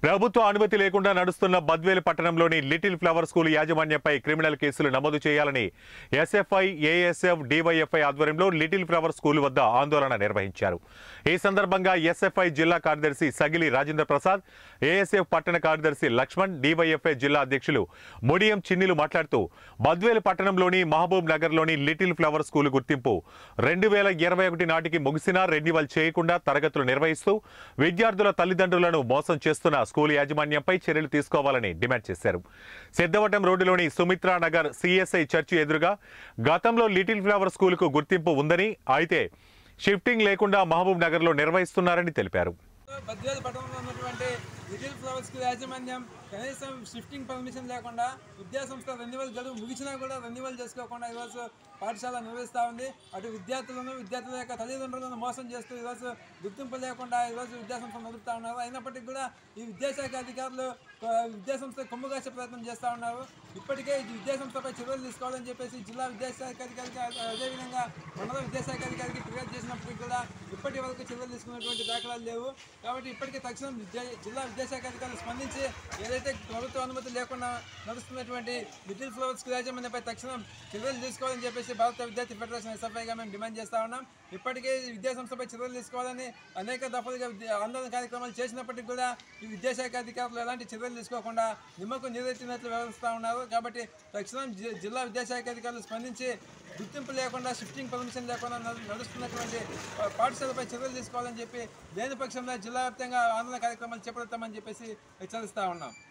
ప్రభుత్వ అనుమతి లేకుండా నడుస్తున్న బద్వేలు పట్టణంలోని లిటిల్ ఫ్లవర్ స్కూల్ యాజమాన్యంపై క్రిమినల్ కేసులు నమోదు చేయాలని ఎస్ఎఫ్ఐ ఏఎస్ఎఫ్ డివైఎఫ్ఐ ఆధ్వర్యంలో లిటిల్ ఫ్లవర్ స్కూల్ వద్ద ఆందోళన నిర్వహించారు ఈ సందర్భంగా ఎస్ఎఫ్ఐ జిల్లా కార్యదర్శి సగిలి రాజేంద్ర ప్రసాద్ ఏఎస్ఎఫ్ పట్టణ కార్యదర్శి లక్ష్మణ్ డివైఎఫ్ఐ జిల్లా అధ్యక్షులు ముడియం చిన్నిలు మాట్లాడుతూ బద్వేలు పట్టణంలోని మహబూబ్ నగర్లోని లిటిల్ ఫ్లవర్ స్కూల్ గుర్తింపు రెండు వేల ఇరవై ఒకటి నాటికి ముగిసినా రెన్యువల్ చేయకుండా తరగతులు నిర్వహిస్తూ విద్యార్థుల తల్లిదండ్రులను మోసం చేస్తున్న స్కూల్ యాజమాన్యంపై చర్యలు తీసుకోవాలని డిమాండ్ చేశారు సిద్ధవటం రోడ్డులోని సుమిత్రా నగర్ సిఎస్ఐ చర్చి ఎదురుగా గతంలో లిటిల్ ఫ్లవర్ స్కూల్కు గుర్తింపు ఉందని అయితే షిఫ్టింగ్ లేకుండా మహబూబ్ నగర్లో నిర్వహిస్తున్నారని తెలిపారు బద్వేలు పట్టణంలో ఉన్నటువంటి లిటిల్ ఫ్లవర్ స్కూల్ యాజమాన్యం కనీసం షిఫ్టింగ్ పర్మిషన్ లేకుండా విద్యాసంస్థ రెన్యువల్ గడువు ముగిసినా కూడా రెన్యువల్ చేసుకోకుండా ఈరోజు పాఠశాల నిర్వహిస్తూ ఉంది అటు విద్యార్థులను విద్యార్థుల యొక్క తల్లిదండ్రులను మోసం చేస్తూ ఈరోజు గుర్తింపు లేకుండా ఈరోజు విద్యాసంస్థ నడుపుతా ఉన్నారు అయినప్పటికీ కూడా ఈ విద్యాశాఖ అధికారులు ఆ, విద్యాసంస్థ కొమ్ము కాసే ప్రయత్నం చేస్తూ ఉన్నారు ఇప్పటికే ఈ విద్యాసంస్థపై చర్యలు తీసుకోవాలని చెప్పేసి జిల్లా విద్యాశాఖ అధికారికి అదేవిధంగా మండల విద్యాశాఖ అధికారికి ఫిర్యాదు చేసినప్పటికీ కూడా ఇప్పటి వరకు చర్యలు తీసుకున్నటువంటి దాఖలాలు లేవు కాబట్టి ఇప్పటికే తక్షణం విద్యా జిల్లా విద్యాశాఖ అధికారులు స్పందించి ఏదైతే ప్రభుత్వ అనుమతి లేకుండా నడుస్తున్నటువంటి లిటిల్ ఫ్లవర్ స్కూల్ యాజమాన్యంపై తక్షణం చర్యలు తీసుకోవాలని చెప్పేసి భారత విద్యార్థి ఫెడరేషన్ ఎస్ఎఫ్ఐగా మేము డిమాండ్ చేస్తా ఉన్నాం ఇప్పటికే ఈ విద్యాసంస్థపై చర్యలు తీసుకోవాలని అనేక దఫలుగా విద్యా- ఆందోళన కార్యక్రమాలు చేసినప్పటికీ కూడా ఈ విద్యాశాఖ అధికారులు ఎలాంటి చర్యలు తీసుకోకుండా నిమ్మకు నీరెత్తినట్లు వ్యవహరిస్తూ ఉన్నారు కాబట్టి తక్షణం జి- జిల్లా విద్యాశాఖ అధికారులు స్పందించి గుర్తింపు లేకుండా షిఫ్టింగ్ పర్మిషన్ లేకుండా నడు- నడుస్తున్నటువంటి పా- పాఠశాలపై చర్యలు తీసుకోవాలని చెప్పి లేని పక్షంలో జిల్లా వ్యాప్తంగా ఆందోళన కార్యక్రమాలు చేపడతామని చెప్పేసి హెచ్చరిస్తా ఉన్నాం